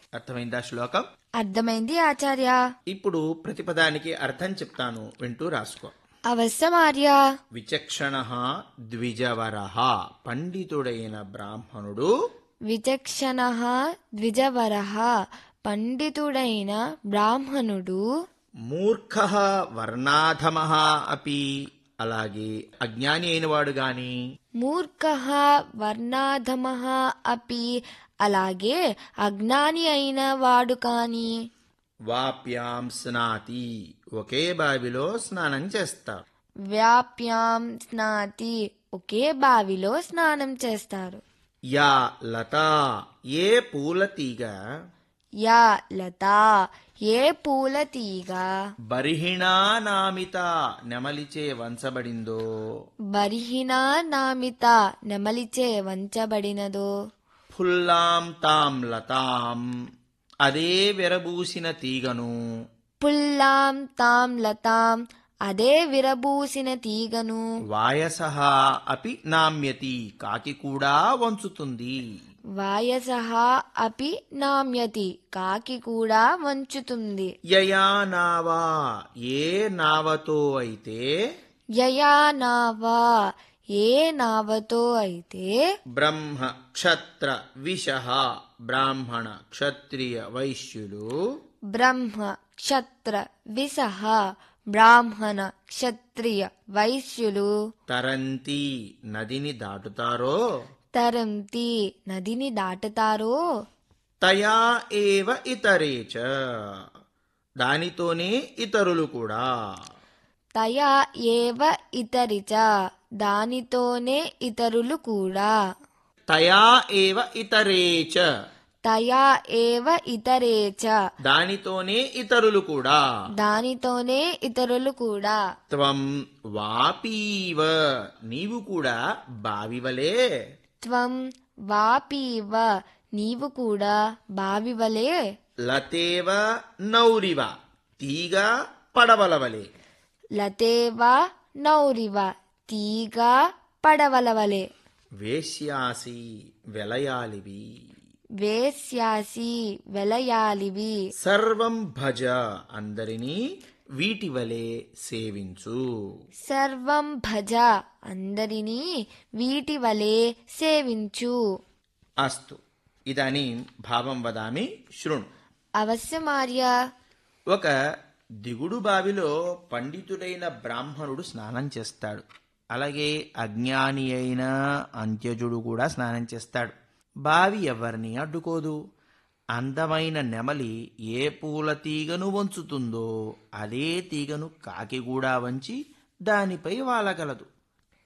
అర్థమైందా శ్లోకం అర్థమైంది ఆచార్య ఇప్పుడు ప్రతిపదానికి అర్థం చెప్తాను వింటూ రాసుకో అవశ్యమార్య విచక్షణ ద్విజవర పండితుడైన బ్రాహ్మణుడు విచక్షణ ద్విజవర పండితుడైన బ్రాహ్మణుడు మూర్ఖ వర్ణాధమ అపి అలాగే అజ్ఞాని అయినవాడు గాని మూర్ఖ వర్ణాధమ అపి అలాగే అజ్ఞాని అయిన వాడు కాని వాప్యాం స్నాతి ఒకే బావిలో స్నానం చేస్తారు వ్యాప్యాం స్నాతి ఒకే బావిలో స్నానం చేస్తారు యా లత ఏ పూల తీగ యా లత ఏ పూల తీగ బర్హిణా నామిత నెమలిచే వంచబడిందో బరిహినా నామిత నెమలిచే వంచబడినదో ఫుల్లాం తాం లతాం అదే విరబూసిన తీగను పుల్లాం తాం లతాం అదే విరబూసిన తీగను వాయస అపి నామ్యతి కాకి కూడా వంచుతుంది వాయస అపి నామ్యతి కాకి కూడా వంచుతుంది యయా నావా ఏ నావతో అయితే యయా నావా ఏ నావతో అయితే బ్రహ్మ క్షత్ర విష బ్రాహ్మణ క్షత్రియ వైశ్యులు బ్రహ్మ క్షత్ర విసహ బ్రాహ్మణ క్షత్రియ వైశ్యులు తరంతి నదిని దాటుతారో తరంతి నదిని దాటుతారో తయా ఏవ ఇతరే చ దానితోనే ఇతరులు కూడా తయా ఏవ ఇతరిచ దానితోనే ఇతరులు కూడా తయా ఏవ ఇతరే చ తయా ఏవ ఇతరే చ దానితోనే ఇతరులు కూడా దానితోనే ఇతరులు కూడా త్వం వాపీవ నీవు కూడా బావివలే త్వం వాపీవ నీవు కూడా బావివలే లతేవ నౌరివ తీగ పడవలవలే లతేవ నౌరివ తీగ పడవలవలే వేశ్యాసి వెలయాలివి వేశ్యాసి వెలయాలివి సర్వం భజ అందరినీ వీటి వలె సేవించు సర్వం భజ అందరినీ వీటి వలె సేవించు అస్తు ఇదానీ భావం వదామి శృణు అవశ్యమార్య ఒక దిగుడు బావిలో పండితుడైన బ్రాహ్మణుడు స్నానం చేస్తాడు అలాగే అజ్ఞాని అయిన అంత్యజుడు కూడా స్నానం చేస్తాడు బావి ఎవరిని అడ్డుకోదు అందమైన నెమలి ఏ పూల తీగను వంచుతుందో అదే తీగను కాకి కూడా వంచి దానిపై వాలగలదు